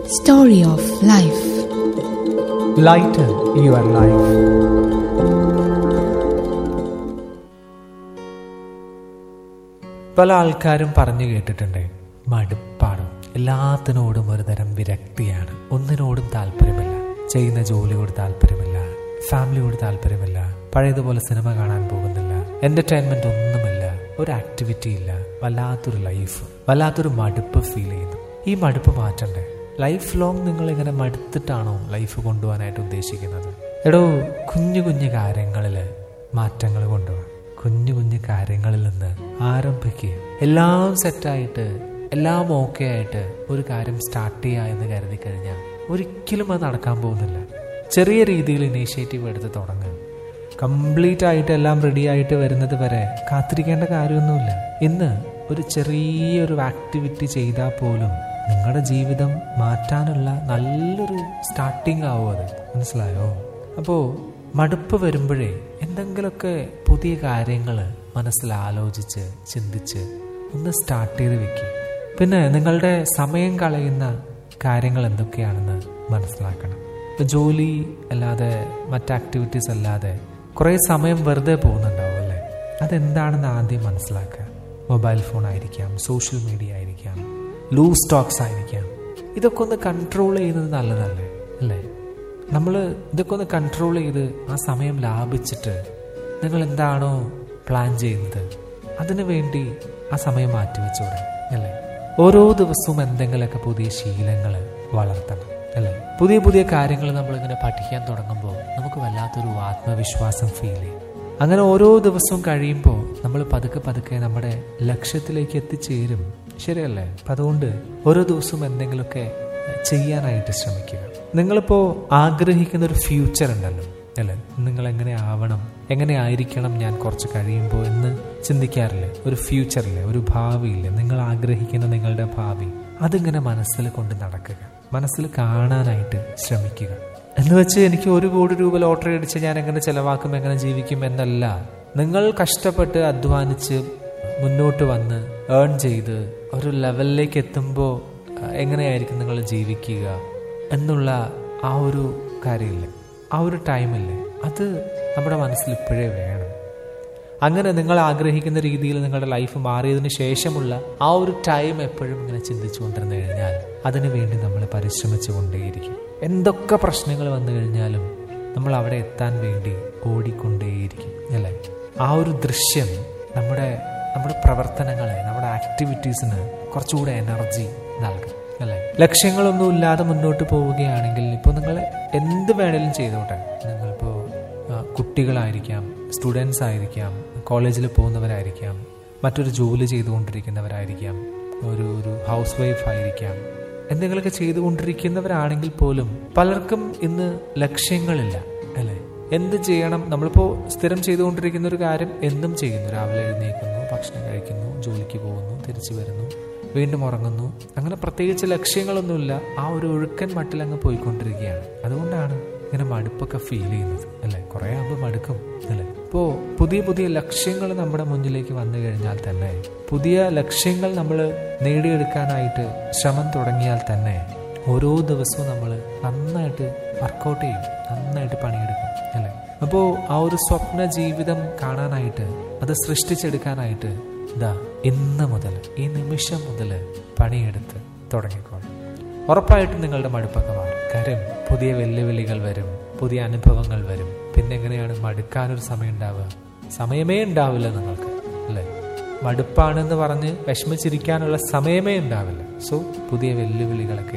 Story of Life. Lighten your life. പല ആൾക്കാരും പറഞ്ഞു കേട്ടിട്ടുണ്ട് മടുപ്പാണ് എല്ലാത്തിനോടും ഒരു തരം വിരക്തിയാണ് ഒന്നിനോടും താല്പര്യമില്ല ചെയ്യുന്ന ജോലിയോട് താല്പര്യമില്ല ഫാമിലിയോട് താല്പര്യമില്ല പഴയതുപോലെ സിനിമ കാണാൻ പോകുന്നില്ല എന്റർടൈൻമെന്റ് ഒന്നുമില്ല ഒരു ആക്ടിവിറ്റി ഇല്ല വല്ലാത്തൊരു ലൈഫ് വല്ലാത്തൊരു മടുപ്പ് ഫീൽ ചെയ്യുന്നു ഈ മടുപ്പ് മാറ്റണ്ടേ ലൈഫ് ലോങ് നിങ്ങൾ ഇങ്ങനെ മടുത്തിട്ടാണോ ലൈഫ് കൊണ്ടുപോകാനായിട്ട് ഉദ്ദേശിക്കുന്നത് എടോ കുഞ്ഞു കുഞ്ഞു കാര്യങ്ങളിൽ മാറ്റങ്ങൾ കൊണ്ടുപോകാം കുഞ്ഞു കുഞ്ഞു കാര്യങ്ങളിൽ നിന്ന് ആരംഭിക്കുക എല്ലാം സെറ്റായിട്ട് എല്ലാം ഓക്കെ ആയിട്ട് ഒരു കാര്യം സ്റ്റാർട്ട് ചെയ്യുക എന്ന് കരുതി കഴിഞ്ഞാൽ ഒരിക്കലും അത് നടക്കാൻ പോകുന്നില്ല ചെറിയ രീതിയിൽ ഇനീഷ്യേറ്റീവ് എടുത്ത് തുടങ്ങുക കംപ്ലീറ്റ് ആയിട്ട് എല്ലാം റെഡി ആയിട്ട് വരുന്നത് വരെ കാത്തിരിക്കേണ്ട കാര്യമൊന്നുമില്ല ഇന്ന് ഒരു ചെറിയൊരു ആക്ടിവിറ്റി ചെയ്താൽ പോലും നിങ്ങളുടെ ജീവിതം മാറ്റാനുള്ള നല്ലൊരു സ്റ്റാർട്ടിങ് ആവും അത് മനസ്സിലായോ അപ്പോൾ മടുപ്പ് വരുമ്പോഴേ എന്തെങ്കിലുമൊക്കെ പുതിയ കാര്യങ്ങൾ മനസ്സിൽ ആലോചിച്ച് ചിന്തിച്ച് ഒന്ന് സ്റ്റാർട്ട് ചെയ്ത് വെക്കുക പിന്നെ നിങ്ങളുടെ സമയം കളയുന്ന കാര്യങ്ങൾ എന്തൊക്കെയാണെന്ന് മനസ്സിലാക്കണം ഇപ്പം ജോലി അല്ലാതെ മറ്റ് ആക്ടിവിറ്റീസ് അല്ലാതെ കുറേ സമയം വെറുതെ പോകുന്നുണ്ടാവും അല്ലേ അതെന്താണെന്ന് ആദ്യം മനസ്സിലാക്കുക മൊബൈൽ ഫോൺ ആയിരിക്കാം സോഷ്യൽ മീഡിയ ആയിരിക്കാം ലൂസ് സ്റ്റോക്സ് ആയിരിക്കാം ഇതൊക്കെ ഒന്ന് കൺട്രോൾ ചെയ്യുന്നത് നല്ലതല്ലേ അല്ലേ നമ്മൾ ഇതൊക്കെ ഒന്ന് കൺട്രോൾ ചെയ്ത് ആ സമയം ലാഭിച്ചിട്ട് നിങ്ങൾ എന്താണോ പ്ലാൻ ചെയ്യുന്നത് അതിനു വേണ്ടി ആ സമയം മാറ്റിവെച്ചൂടെ അല്ലേ ഓരോ ദിവസവും എന്തെങ്കിലുമൊക്കെ പുതിയ ശീലങ്ങൾ വളർത്തണം അല്ലേ പുതിയ പുതിയ കാര്യങ്ങൾ നമ്മളിങ്ങനെ പഠിക്കാൻ തുടങ്ങുമ്പോൾ നമുക്ക് വല്ലാത്തൊരു ആത്മവിശ്വാസം ഫീൽ ചെയ്യും അങ്ങനെ ഓരോ ദിവസവും കഴിയുമ്പോൾ നമ്മൾ പതുക്കെ പതുക്കെ നമ്മുടെ ലക്ഷ്യത്തിലേക്ക് എത്തിച്ചേരും ശരിയല്ലേ അപ്പം അതുകൊണ്ട് ഓരോ ദിവസവും എന്തെങ്കിലുമൊക്കെ ചെയ്യാനായിട്ട് ശ്രമിക്കുക നിങ്ങളിപ്പോൾ ആഗ്രഹിക്കുന്ന ഒരു ഫ്യൂച്ചർ ഉണ്ടല്ലോ അല്ലേ നിങ്ങൾ എങ്ങനെ ആവണം എങ്ങനെ ആയിരിക്കണം ഞാൻ കുറച്ച് കഴിയുമ്പോൾ എന്ന് ചിന്തിക്കാറില്ലേ ഒരു ഫ്യൂച്ചറില്ലേ ഒരു ഭാവിയില്ലേ നിങ്ങൾ ആഗ്രഹിക്കുന്ന നിങ്ങളുടെ ഭാവി അതിങ്ങനെ മനസ്സിൽ കൊണ്ട് നടക്കുക മനസ്സിൽ കാണാനായിട്ട് ശ്രമിക്കുക എന്ന് വെച്ച് എനിക്ക് ഒരു കോടി രൂപ ലോട്ടറി അടിച്ച് ഞാൻ എങ്ങനെ ചെലവാക്കും എങ്ങനെ ജീവിക്കും എന്നല്ല നിങ്ങൾ കഷ്ടപ്പെട്ട് അധ്വാനിച്ച് മുന്നോട്ട് വന്ന് ഏൺ ചെയ്ത് ഒരു ലെവലിലേക്ക് എത്തുമ്പോൾ എങ്ങനെയായിരിക്കും നിങ്ങൾ ജീവിക്കുക എന്നുള്ള ആ ഒരു കാര്യമില്ലേ ആ ഒരു ടൈമില്ലേ അത് നമ്മുടെ മനസ്സിൽ ഇപ്പോഴേ വേണം അങ്ങനെ നിങ്ങൾ ആഗ്രഹിക്കുന്ന രീതിയിൽ നിങ്ങളുടെ ലൈഫ് മാറിയതിന് ശേഷമുള്ള ആ ഒരു ടൈം എപ്പോഴും ഇങ്ങനെ ചിന്തിച്ചു കൊണ്ടിരുന്നു കഴിഞ്ഞാൽ അതിനു വേണ്ടി നമ്മൾ പരിശ്രമിച്ചു കൊണ്ടേയിരിക്കും എന്തൊക്കെ പ്രശ്നങ്ങൾ വന്നു കഴിഞ്ഞാലും നമ്മൾ അവിടെ എത്താൻ വേണ്ടി ഓടിക്കൊണ്ടേയിരിക്കും അല്ലേ ആ ഒരു ദൃശ്യം നമ്മുടെ നമ്മുടെ പ്രവർത്തനങ്ങളെ നമ്മുടെ ആക്ടിവിറ്റീസിന് കുറച്ചുകൂടെ എനർജി നൽകും അല്ലേ ലക്ഷ്യങ്ങളൊന്നും ഇല്ലാതെ മുന്നോട്ട് പോവുകയാണെങ്കിൽ ഇപ്പോൾ നിങ്ങൾ എന്ത് വേണേലും ചെയ്തോട്ടെ നിങ്ങളിപ്പോൾ കുട്ടികളായിരിക്കാം സ്റ്റുഡൻസ് ആയിരിക്കാം കോളേജിൽ പോകുന്നവരായിരിക്കാം മറ്റൊരു ജോലി ചെയ്തുകൊണ്ടിരിക്കുന്നവരായിരിക്കാം ഒരു ഒരു ഹൗസ് വൈഫ് ആയിരിക്കാം എന്തെങ്കിലുമൊക്കെ ചെയ്തുകൊണ്ടിരിക്കുന്നവരാണെങ്കിൽ പോലും പലർക്കും ഇന്ന് ലക്ഷ്യങ്ങളില്ല അല്ലേ എന്ത് ചെയ്യണം നമ്മളിപ്പോൾ സ്ഥിരം ചെയ്തുകൊണ്ടിരിക്കുന്ന ഒരു കാര്യം എന്തും ചെയ്യുന്നു രാവിലെ എഴുന്നേൽക്കുന്നു ഭക്ഷണം കഴിക്കുന്നു ജോലിക്ക് പോകുന്നു തിരിച്ചു വരുന്നു വീണ്ടും ഉറങ്ങുന്നു അങ്ങനെ പ്രത്യേകിച്ച് ലക്ഷ്യങ്ങളൊന്നുമില്ല ആ ഒരു ഒഴുക്കൻ മട്ടിൽ അങ്ങ് പോയിക്കൊണ്ടിരിക്കുകയാണ് അതുകൊണ്ടാണ് ഇങ്ങനെ മടുപ്പൊക്കെ ഫീൽ ചെയ്യുന്നത് അല്ലേ കുറേ ആകുമ്പോൾ മടുക്കും അല്ലേ ഇപ്പോൾ പുതിയ പുതിയ ലക്ഷ്യങ്ങൾ നമ്മുടെ മുന്നിലേക്ക് വന്നു കഴിഞ്ഞാൽ തന്നെ പുതിയ ലക്ഷ്യങ്ങൾ നമ്മൾ നേടിയെടുക്കാനായിട്ട് ശ്രമം തുടങ്ങിയാൽ തന്നെ ഓരോ ദിവസവും നമ്മൾ നന്നായിട്ട് വർക്കൗട്ട് ചെയ്യും നന്നായിട്ട് പണിയെടുക്കും അല്ലേ അപ്പോൾ ആ ഒരു സ്വപ്ന ജീവിതം കാണാനായിട്ട് അത് സൃഷ്ടിച്ചെടുക്കാനായിട്ട് ഇതാ ഇന്ന് മുതൽ ഈ നിമിഷം മുതൽ പണിയെടുത്ത് തുടങ്ങിക്കോളും ഉറപ്പായിട്ടും നിങ്ങളുടെ മടുപ്പൊക്കെ മാറും കാര്യം പുതിയ വെല്ലുവിളികൾ വരും പുതിയ അനുഭവങ്ങൾ വരും പിന്നെ എങ്ങനെയാണ് മടുക്കാനൊരു സമയം ഉണ്ടാവുക സമയമേ ഉണ്ടാവില്ല നിങ്ങൾക്ക് അല്ലേ മടുപ്പാണെന്ന് പറഞ്ഞ് വിഷമിച്ചിരിക്കാനുള്ള സമയമേ ഉണ്ടാവില്ല സോ പുതിയ വെല്ലുവിളികളൊക്കെ